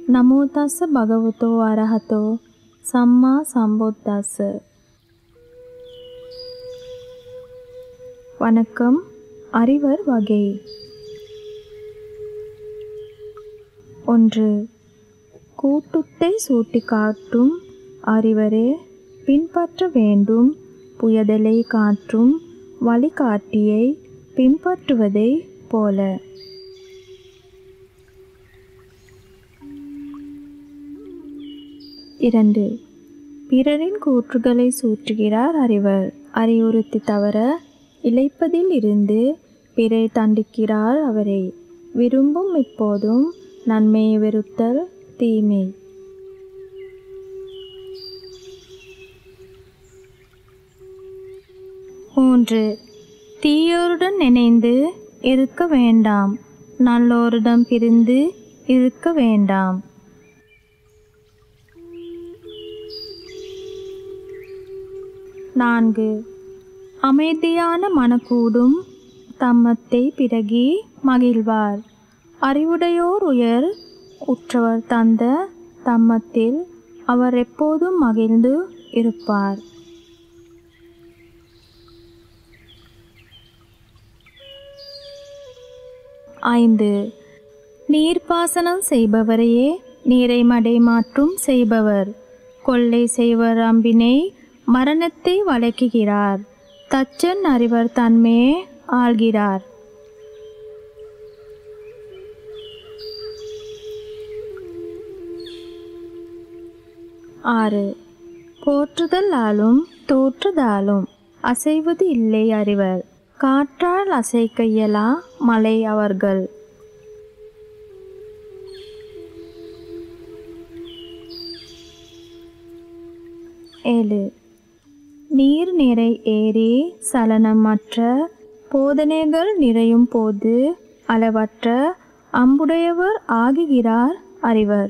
නමෝ තස්ස භගවතෝ අරහතෝ සම්මා සම්බුද්දස්ස வணக்கம் அறிவர் வகை ஒன்று கூட்டுத்தை சூட்டிக்காட்டும் அறிவரே பின்பற்ற வேண்டும் புயதலை காற்றும் வழிகாட்டியை பின்பற்றுவதை போல இரண்டு பிறரின் கூற்றுகளை சூற்றுகிறார் அறிவர் அறிவுறுத்தி தவற இழைப்பதில் இருந்து பிறை தண்டிக்கிறார் அவரை விரும்பும் இப்போதும் நன்மையை வெறுத்தல் தீமை மூன்று தீயோருடன் இணைந்து இருக்க வேண்டாம் நல்லோரிடம் பிரிந்து இருக்க வேண்டாம் நான்கு அமைதியான மனக்கூடும் தம்மத்தை பிறகி மகிழ்வார் அறிவுடையோர் உயர் உற்றவர் தந்த தம்மத்தில் அவர் எப்போதும் மகிழ்ந்து இருப்பார் ஐந்து நீர்ப்பாசனம் செய்பவரையே நீரை மடைமாற்றும் செய்பவர் கொள்ளை செய்வர் அம்பினை மரணத்தை வழக்குகிறார் தச்சன் அறிவர் தன்மையே ஆள்கிறார் ஆறு போற்றுதலாலும் தோற்றுதலும் அசைவது இல்லை அறிவர் காற்றால் அசைக்க இயலா மலை அவர்கள் ஏழு நீர் நிறை ஏறி சலனமற்ற போதனைகள் நிறையும் போது அளவற்ற அம்புடையவர் ஆகுகிறார் அறிவர்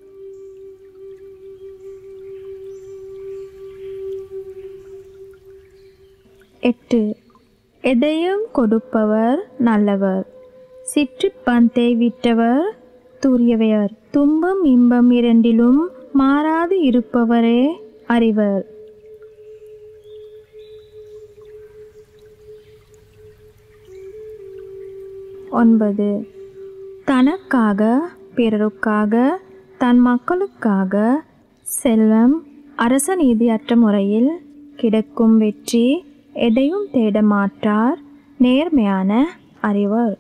எட்டு எதையும் கொடுப்பவர் நல்லவர் சிற்றிப்பந்தை விட்டவர் தூரியவர் துன்பம் இன்பம் இரண்டிலும் மாறாது இருப்பவரே அறிவர் ஒன்பது தனக்காக பிறருக்காக தன் மக்களுக்காக செல்வம் அரச நீதியற்ற முறையில் கிடைக்கும் வெற்றி எதையும் தேட மாட்டார் நேர்மையான அறிவர்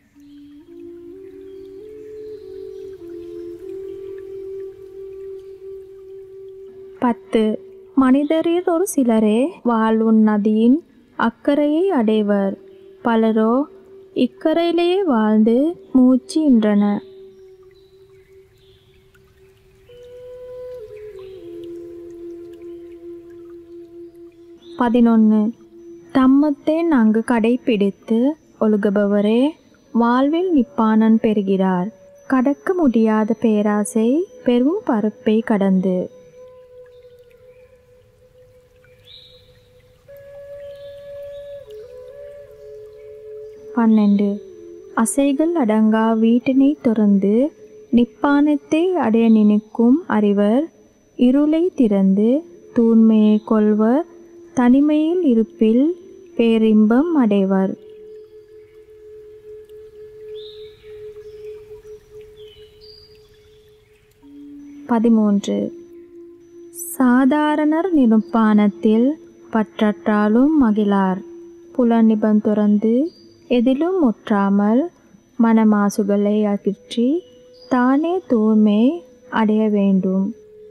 பத்து மனிதரில் ஒரு சிலரே வாழ்வுன் நதியின் அக்கறையை அடைவர் பலரோ இக்கரையிலேயே வாழ்ந்து மூச்சுகின்றன பதினொன்று தம்மத்தை நன்கு கடைப்பிடித்து ஒழுகுபவரே வாழ்வில் நிப்பானன் பெறுகிறார் கடக்க முடியாத பேராசை பெரும் பருப்பை கடந்து பன்னெண்டு அசைகள் அடங்கா வீட்டினை துறந்து நிப்பானத்தை அடைய நினைக்கும் அறிவர் இருளை திறந்து தூய்மையை கொள்வர் தனிமையில் இருப்பில் பேரின்பம் அடைவர் பதிமூன்று சாதாரணர் நிருப்பானத்தில் பற்றற்றாலும் மகிழார் புலநிபம் துறந்து எதிலும் முற்றாமல் மனமாசுகளை அகற்றி தானே தூய்மை அடைய வேண்டும்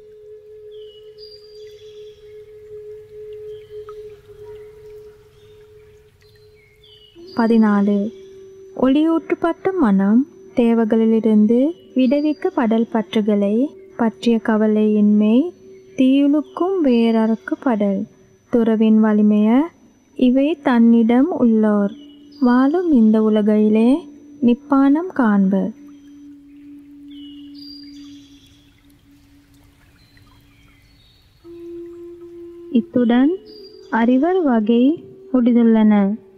பதினாலு ஒளியூற்றப்பட்ட மனம் தேவைகளிலிருந்து விடுவிக்கப்படல் பற்றுகளை பற்றிய கவலையின்மை தீயுளுக்கும் வேறறுக்கப்படல் துறவின் வலிமைய இவை தன்னிடம் உள்ளோர் வாழும் இந்த உலகிலே நிப்பானம் காண்பர் இத்துடன் அறிவர் வகை முடிந்துள்ளன